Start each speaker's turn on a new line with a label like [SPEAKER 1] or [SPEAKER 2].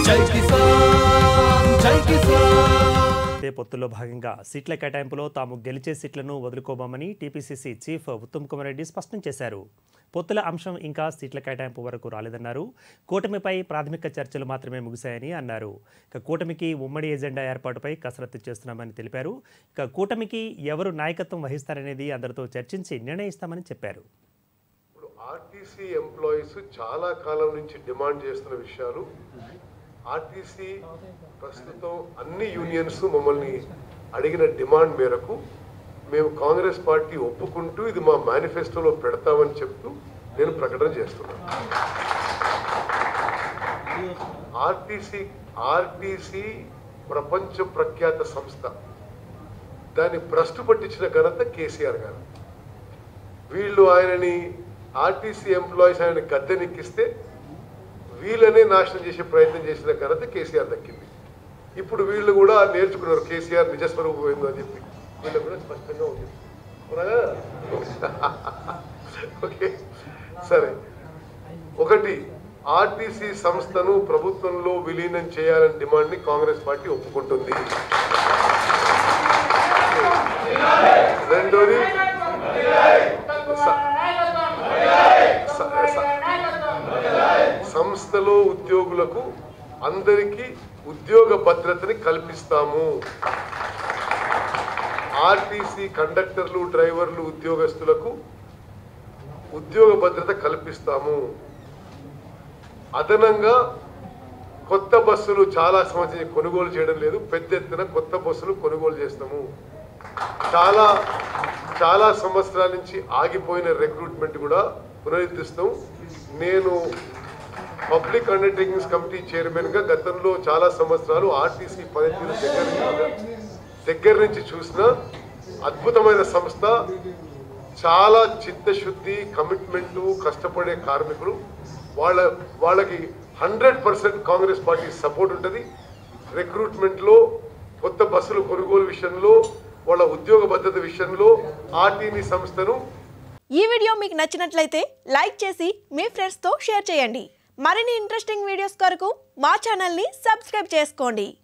[SPEAKER 1] జై కిసాన్ జై కిసాన్
[SPEAKER 2] అయితే పొత్తుల్లో భాగంగా సీట్ల కేటాయింపులో తాము గెలిచే సీట్లను వదులుకోబోమని టీపీసీసీ చీఫ్ ఉత్తమ్ కుమార్ రెడ్డి స్పష్టం చేశారు పొత్తుల అంశం ఇంకా సీట్ల కేటాయింపు వరకు రాలేదన్నారు కూటమిపై ప్రాథమిక చర్చలు మాత్రమే ముగిశాయని అన్నారు ఇక కూటమికి ఉమ్మడి ఎజెండా ఏర్పాటుపై కసరత్తు చేస్తున్నామని తెలిపారు ఇక కూటమికి ఎవరు నాయకత్వం వహిస్తారనేది అందరితో చర్చించి నిర్ణయిస్తామని చెప్పారు
[SPEAKER 3] ఇప్పుడు ఆర్టీసీ ఎంప్లాయీస్ చాలా కాలం నుంచి డిమాండ్ చేస్తున్న విషయాలు ఆర్టీసీ ప్రస్తుతం అన్ని యూనియన్స్ మమ్మల్ని అడిగిన డిమాండ్ మేరకు మేము కాంగ్రెస్ పార్టీ ఒప్పుకుంటూ ఇది మా మేనిఫెస్టోలో పెడతామని చెప్తూ నేను ప్రకటన చేస్తున్నాను ఆర్టీసీ ఆర్టీసీ ప్రపంచ ప్రఖ్యాత సంస్థ దాన్ని భ్రష్టు పట్టించిన ఘనత కేసీఆర్ గారు వీళ్ళు ఆయనని ఆర్టీసీ ఎంప్లాయీస్ ఆయన గద్దెనెక్కిస్తే వీళ్ళనే నాశనం చేసే ప్రయత్నం చేసిన ఘనత కేసీఆర్ దక్కింది ఇప్పుడు వీళ్ళు కూడా నేర్చుకున్నారు కేసీఆర్ నిజస్వరూపం ఏందో అని చెప్పి వీళ్ళు కూడా స్పష్టంగా ఉంది అవునా? ఓకే సరే ఒకటి ఆర్టీసీ సంస్థను ప్రభుత్వంలో విలీనం చేయాలని డిమాండ్ని కాంగ్రెస్ పార్టీ ఒప్పుకుంటుంది రెండోది స- స- స- సంస్థలో ఉద్యోగులకు అందరికీ ఉద్యోగ భద్రతని కల్పిస్తాము ఆర్టీసీ కండక్టర్లు డ్రైవర్లు ఉద్యోగస్తులకు ఉద్యోగ భద్రత కల్పిస్తాము అదనంగా కొత్త బస్సులు చాలా సంవత్సరం కొనుగోలు చేయడం లేదు పెద్ద ఎత్తున కొత్త బస్సులు కొనుగోలు చేస్తాము చాలా చాలా సంవత్సరాల నుంచి ఆగిపోయిన రిక్రూట్మెంట్ కూడా పునరుద్ధరిస్తాం నేను పబ్లిక్ అండర్టేకింగ్స్ కమిటీ చైర్మన్ గా గతంలో చాలా సంవత్సరాలు ఆర్టీసీ పనితీరు దగ్గర నుంచి దగ్గర నుంచి చూసిన అద్భుతమైన సంస్థ చాలా చిత్తశుద్ధి కమిట్మెంట్ కష్టపడే కార్మికులు వాళ్ళ వాళ్ళకి hundred percent Congress party support ఉంటుంది రిక్రూట్మెంట్లో కొత్త బస్సులు కొనుగోలు విషయంలో వాళ్ళ ఉద్యోగ భద్రత విషయంలో ఆర్టీని సంస్థను
[SPEAKER 4] ఈ వీడియో మీకు నచ్చినట్లయితే లైక్ చేసి మీ ఫ్రెండ్స్తో షేర్ చేయండి మరిన్ని ఇంట్రెస్టింగ్ వీడియోస్ కొరకు మా ఛానల్ని సబ్స్క్రైబ్ చేసుకోండి